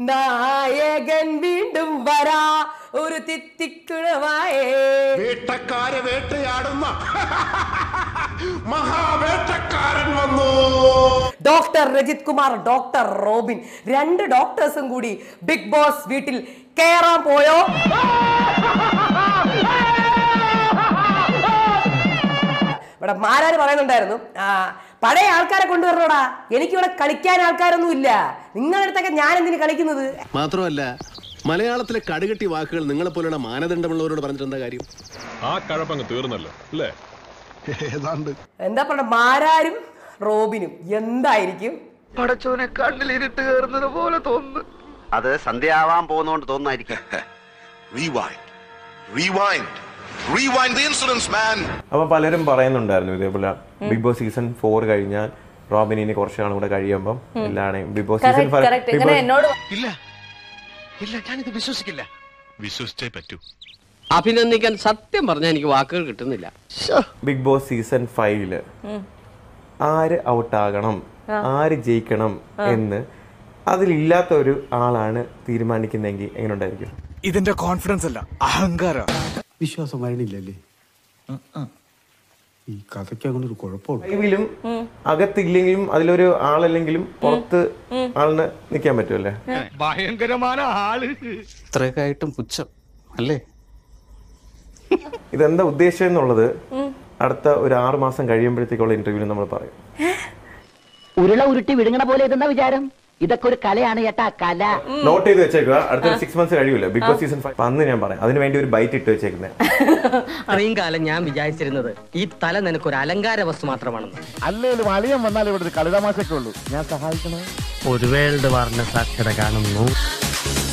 നായകൻ വീണ്ടും വരാ ഒരു തിത്തിക്കുണമായേ വേട്ടക്കാരെ വേട്ടയാടുന്ന മഹാവേട്ടക്കാരൻ വന്നു doctor Rajith Kumar doctor Robin രണ്ട് ഡോക്ടേഴ്സും കൂടി ബിഗ് ബോസ് വീട്ടിൽ കയറാൻ പോയോ ഇവിടെ മാരാര് പറയുന്നുണ്ടായിരുന്നു ആ, പഴയ ആൾക്കാരെ കൊണ്ടുവരണോടാ എനിക്കിവിടെ കളിക്കാൻ ആൾക്കാരൊന്നും ഇല്ല നിങ്ങളുടെ അടുത്തൊക്കെ ഞാൻ എന്തിനു കളിക്കുന്നത് മാത്രമല്ല മലയാളത്തിലെ കടുകട്ടി വാക്കുകൾ നിങ്ങളെപ്പോലുള്ള മാനദണ്ഡമുള്ളവരോട് പറഞ്ഞിട്ട് എന്താ കാര്യം ആ കഴപ്പങ്ങ് തീർന്നല്ലോ അല്ലേ ഏതാണ്ട് എന്താ പറയുക മാരാരും റോബിനും എന്തായിരിക്കും പടച്ചോനെ കണ്ണിലിരുട്ട് കയറുന്നത് പോലെ തോന്നുന്നു അത് സന്ധ്യയാവാൻ പോകുന്നോണ്ട് തോന്നായിരിക്കും rewind rewind rewind the incidence man അപ്പൊ പലരും പറയുന്നുണ്ടായിരുന്നു ഇതേപോലെ ബിഗ് ബോസ് സീസൺ ഫോർ കഴിഞ്ഞാൽ റോബിൻ ഇനി കുറച്ച് നാളും കൂടെ കഴിയുമ്പം എല്ലാണേയും ബിഗ് ബോസ് സീസൺ കറക്റ്റ് ഇങ്ങനെ എന്നോട് ഇല്ല ഇല്ല ഞാനിത് വിശ്വസിക്കില്ല വിശ്വസിച്ചേ പറ്റൂ അഭിനന്ദിക്കാൻ സത്യം പറഞ്ഞാൽ എനിക്ക് വാക്കുകൾ കിട്ടുന്നില്ല ബിഗ് ബോസ് സീസൺ ഫൈവില് ആര് ഔട്ടാകണം ആര് ജയിക്കണം എന്ന് അതിലില്ലാത്ത ഒരു ആളാണ് തീരുമാനിക്കുന്നെങ്കിൽ എങ്ങനെ ഉണ്ടായിരിക്കും ഇതിന്റെ കോൺഫിഡൻസ് അല്ല അഹങ്കാരം വിശ്വാസം വരണില്ലല്ലേ ഈ കഥയ്ക്ക് അങ്ങനെ ഒരു കുഴപ്പമുള്ളൂ ഫൈവിലും അകത്തില്ലെങ്കിലും അതിലൊരു ആളല്ലെങ്കിലും പുറത്ത് ആളിന് നിൽക്കാൻ പറ്റുമല്ലേ ഭയങ്കരമായ ആള് ഇത്രയൊക്കെ ആയിട്ടും പുച്ഛം അല്ലേ ഇതെന്താ ഉദ്ദേശം എന്നുള്ളത് അടുത്ത ഒരു ആറ് മാസം കഴിയുമ്പോഴത്തേക്കുള്ള ഇന്റർവ്യൂവിൽ നമ്മൾ പറയും ഉരുള ഉരുട്ടി വിഴുങ്ങണ പോലെ ഇതെന്താ വിചാരം ഇതൊക്കെ ഒരു കലയാണ് ചേട്ടാ കല നോട്ട് ചെയ്ത് വെച്ചേക്കുക അടുത്ത സിക്സ് മന്ത്സ് കഴിയൂല ബിഗ് ബോസ് സീസൺ ഫൈവ് അന്ന് ഞാൻ പറയാം അതിന് വേണ്ടി ഒരു ബൈറ്റ് ഇട്ട് വെച്ചേക്കുന്നത് അത്രയും കാലം ഞാൻ വിചാരിച്ചിരുന്നത് ഈ തല നിനക്കൊരു അലങ്കാര വസ്തു മാത്രമാണെന്ന് അല്ലേലും അളിയൻ വന്നാൽ ഇവിടെ ഒരു കളിതമാശൊക്കെ ഉള്ളൂ ഞാൻ സഹായിക്കണേ ഒരു വേൾഡ് വാറിന്റെ സാധ്യത കാണുന്നു